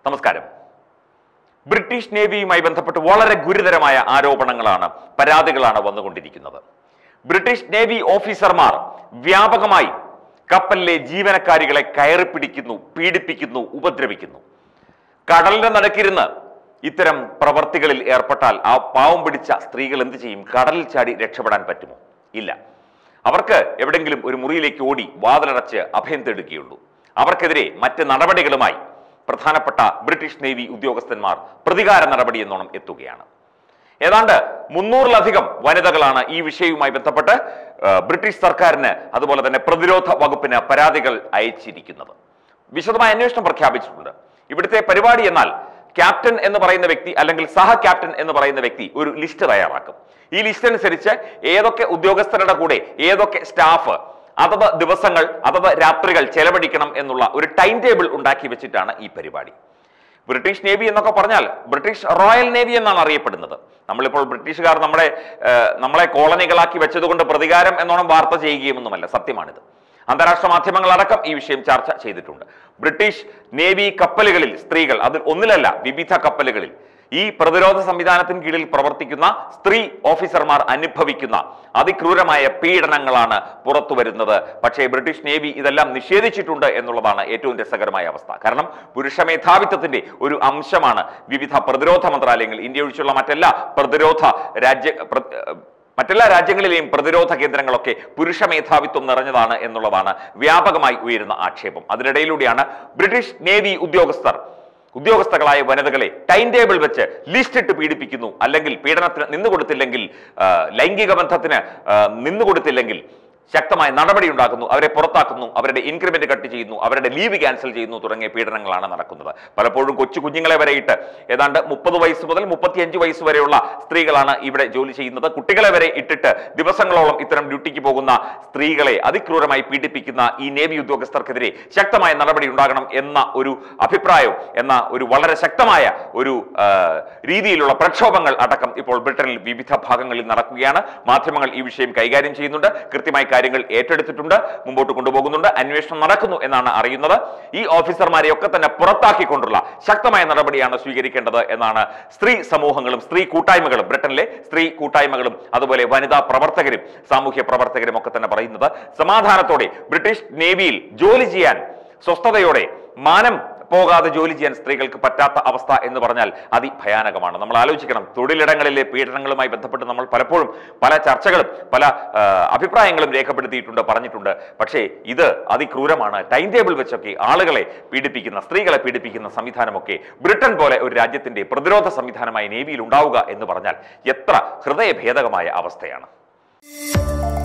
നമസ്കാരം ബ്രിട്ടീഷ് നേവിയുമായി ബന്ധപ്പെട്ട് വളരെ ഗുരുതരമായ ആരോപണങ്ങളാണ് പരാതികളാണ് വന്നുകൊണ്ടിരിക്കുന്നത് ബ്രിട്ടീഷ് നേവി ഓഫീസർമാർ വ്യാപകമായി കപ്പലിലെ ജീവനക്കാരികളെ കയറി പിടിക്കുന്നു പീഡിപ്പിക്കുന്നു ഉപദ്രവിക്കുന്നു കടലിന്റെ നടുക്കിരുന്ന് ഇത്തരം പ്രവർത്തികളിൽ ഏർപ്പെട്ടാൽ ആ പാവം പിടിച്ച സ്ത്രീകൾ എന്ത് ചെയ്യും കടലിൽ ചാടി രക്ഷപ്പെടാൻ പറ്റുമോ ഇല്ല അവർക്ക് എവിടെങ്കിലും ഒരു മുറിയിലേക്ക് ഓടി വാതിലടച്ച് അഭയം തേടുകയുള്ളൂ അവർക്കെതിരെ മറ്റ് നടപടികളുമായി പ്രധാനപ്പെട്ട ബ്രിട്ടീഷ് നേവി ഉദ്യോഗസ്ഥന്മാർ പ്രതികാര നടപടി എന്നോണം എത്തുകയാണ് ഏതാണ്ട് മുന്നൂറിലധികം വനിതകളാണ് ഈ വിഷയവുമായി ബന്ധപ്പെട്ട് ആ, ബ്രിട്ടീഷ് സർക്കാരിന് അതുപോലെ തന്നെ പ്രതിരോധ വകുപ്പിന് പരാതികൾ അയച്ചിരിക്കുന്നത് വിശദമായ അന്വേഷണം പ്രഖ്യാപിച്ചിട്ടുണ്ട് ഇവിടുത്തെ പരിപാടി എന്നാൽ ക്യാപ്റ്റൻ എന്ന് പറയുന്ന വ്യക്തി അല്ലെങ്കിൽ സഹ ക്യാപ്റ്റൻ എന്ന് പറയുന്ന വ്യക്തി ഒരു ലിസ്റ്റ് തയ്യാറാക്കും ഈ ലിസ്റ്റ് അനുസരിച്ച് ഏതൊക്കെ ഉദ്യോഗസ്ഥരുടെ കൂടെ ഏതൊക്കെ സ്റ്റാഫ് അതത് ദിവസങ്ങൾ അതത് രാത്രികൾ ചെലവഴിക്കണം എന്നുള്ള ഒരു ടൈം ടേബിൾ ഉണ്ടാക്കി വെച്ചിട്ടാണ് ഈ പരിപാടി ബ്രിട്ടീഷ് നേവി എന്നൊക്കെ പറഞ്ഞാൽ ബ്രിട്ടീഷ് റോയൽ നേവി എന്നാണ് അറിയപ്പെടുന്നത് നമ്മളിപ്പോൾ ബ്രിട്ടീഷുകാർ നമ്മളെ ഏഹ്, നമ്മളെ കോളനികളാക്കി വെച്ചതുകൊണ്ട് പ്രതികാരം എന്നോണം വാർത്ത ചെയ്യുകയൊന്നുമല്ല സത്യമാണിത് അന്താരാഷ്ട്ര മാധ്യമങ്ങളടക്കം ഈ വിഷയം ചർച്ച ചെയ്തിട്ടുണ്ട് ബ്രിട്ടീഷ് നേവി കപ്പലുകളിൽ സ്ത്രീകൾ അതിൽ ഒന്നിലല്ല വിവിധ കപ്പലുകളിൽ ഈ പ്രതിരോധ സംവിധാനത്തിന് കീഴിൽ പ്രവർത്തിക്കുന്ന സ്ത്രീ ഓഫീസർമാർ അനുഭവിക്കുന്ന അതിക്രൂരമായ പീഡനങ്ങളാണ് പുറത്തു വരുന്നത് പക്ഷേ ബ്രിട്ടീഷ് നേവി ഇതെല്ലാം നിഷേധിച്ചിട്ടുണ്ട് എന്നുള്ളതാണ് ഏറ്റവും രസകരമായ അവസ്ഥ കാരണം പുരുഷ മേധാവിത്വത്തിന്റെ ഒരു അംശമാണ് വിവിധ പ്രതിരോധ മന്ത്രാലയങ്ങൾ ഇന്ത്യ ഒഴിച്ചുള്ള മറ്റെല്ലാ പ്രതിരോധ രാജ്യ പ്ര- മറ്റെല്ലാ രാജ്യങ്ങളിലെയും പ്രതിരോധ കേന്ദ്രങ്ങളൊക്കെ പുരുഷ മേധാവിത്വം നിറഞ്ഞതാണ് എന്നുള്ളതാണ് വ്യാപകമായി ഉയരുന്ന ആക്ഷേപം അതിനിടയിലൂടെയാണ് ബ്രിട്ടീഷ് നേവി ഉദ്യോഗസ്ഥർ ഉദ്യോഗസ്ഥകളായ വനിതകളെ ടൈം ടേബിൾ വെച്ച് ലിസ്റ്റ് ഇട്ട് പീഡിപ്പിക്കുന്നു അല്ലെങ്കിൽ പീഡനത്തിന് നിന്നുകൊടുത്തില്ലെങ്കിൽ ആ, ലൈംഗിക ബന്ധത്തിന് ആ, നിന്നുകൊടുത്തില്ലെങ്കിൽ ശക്തമായ നടപടി ഉണ്ടാക്കുന്നു അവരെ പുറത്താക്കുന്നു അവരുടെ ഇൻക്രിമെന്റ് കട്ട് ചെയ്യുന്നു അവരുടെ ലീവ് ക്യാൻസൽ ചെയ്യുന്നു തുടങ്ങിയ പീഡനങ്ങളാണ് നടക്കുന്നത് പലപ്പോഴും കൊച്ചു കുഞ്ഞുങ്ങളെ വരെ ഇട്ട് ഏതാണ്ട് മുപ്പത് വയസ്സ് മുതൽ മുപ്പത്തിയഞ്ച് വയസ്സ് വരെയുള്ള സ്ത്രീകളാണ് ഇവിടെ ജോലി ചെയ്യുന്നത് കുട്ടികളെ വരെ ഇട്ടിട്ട് ദിവസങ്ങളോളം ഇത്തരം ഡ്യൂട്ടിക്ക് പോകുന്ന സ്ത്രീകളെ അതിക്രൂരമായി പീഡിപ്പിക്കുന്ന ഈ നേവി ഉദ്യോഗസ്ഥർക്കെതിരെ ശക്തമായ നടപടി ഉണ്ടാകണം എന്ന ഒരു അഭിപ്രായവും എന്ന ഒരു വളരെ ശക്തമായ ഒരു ആ, രീതിയിലുള്ള പ്രക്ഷോഭങ്ങൾ അടക്കം ഇപ്പോൾ ബ്രിട്ടനിൽ വിവിധ ഭാഗങ്ങളിൽ നടക്കുകയാണ് മാധ്യമങ്ങൾ ഈ വിഷയം കൈകാര്യം ചെയ്യുന്നുണ്ട് കൃത്യമായി കാര്യങ്ങൾ ഏറ്റെടുത്തിട്ടുണ്ട് മുമ്പോട്ട് കൊണ്ടുപോകുന്നുണ്ട് അന്വേഷണം നടക്കുന്നു എന്നാണ് അറിയുന്നത് ഈ ഓഫീസർമാരെയൊക്കെ തന്നെ പുറത്താക്കിക്കൊണ്ടുള്ള ശക്തമായ നടപടിയാണ് സ്വീകരിക്കേണ്ടത് എന്നാണ് സ്ത്രീ സമൂഹങ്ങളും സ്ത്രീ കൂട്ടായ്മകളും ബ്രിട്ടനിലെ സ്ത്രീ കൂട്ടായ്മകളും അതുപോലെ വനിതാ പ്രവർത്തകരും സാമൂഹ്യ പ്രവർത്തകരും ഒക്കെ തന്നെ പറയുന്നത് സമാധാനത്തോടെ ബ്രിട്ടീഷ് നേവിയിൽ ജോലി ചെയ്യാൻ സ്വസ്ഥതയോടെ മാനം പോകാതെ ജോലി ചെയ്യാൻ സ്ത്രീകൾക്ക് പറ്റാത്ത അവസ്ഥ എന്ന് പറഞ്ഞാൽ അതിഭയാനകമാണ് നമ്മൾ ആലോചിക്കണം തൊഴിലിടങ്ങളിലെ പീഡനങ്ങളുമായി ബന്ധപ്പെട്ട് നമ്മൾ പലപ്പോഴും പല ചർച്ചകളും പല ആ, അഭിപ്രായങ്ങളും രേഖപ്പെടുത്തിയിട്ടുണ്ട് പറഞ്ഞിട്ടുണ്ട് പക്ഷേ ഇത് അതിക്രൂരമാണ് ടൈം ടേബിൾ വെച്ചൊക്കെ ആളുകളെ പീഡിപ്പിക്കുന്ന സ്ത്രീകളെ പീഡിപ്പിക്കുന്ന സംവിധാനമൊക്കെ ബ്രിട്ടൻ പോലെ ഒരു രാജ്യത്തിന്റെ പ്രതിരോധ സംവിധാനമായി നേവിയിൽ ഉണ്ടാവുക എന്ന് പറഞ്ഞാൽ എത്ര ഹൃദയഭേദകമായ അവസ്ഥയാണ്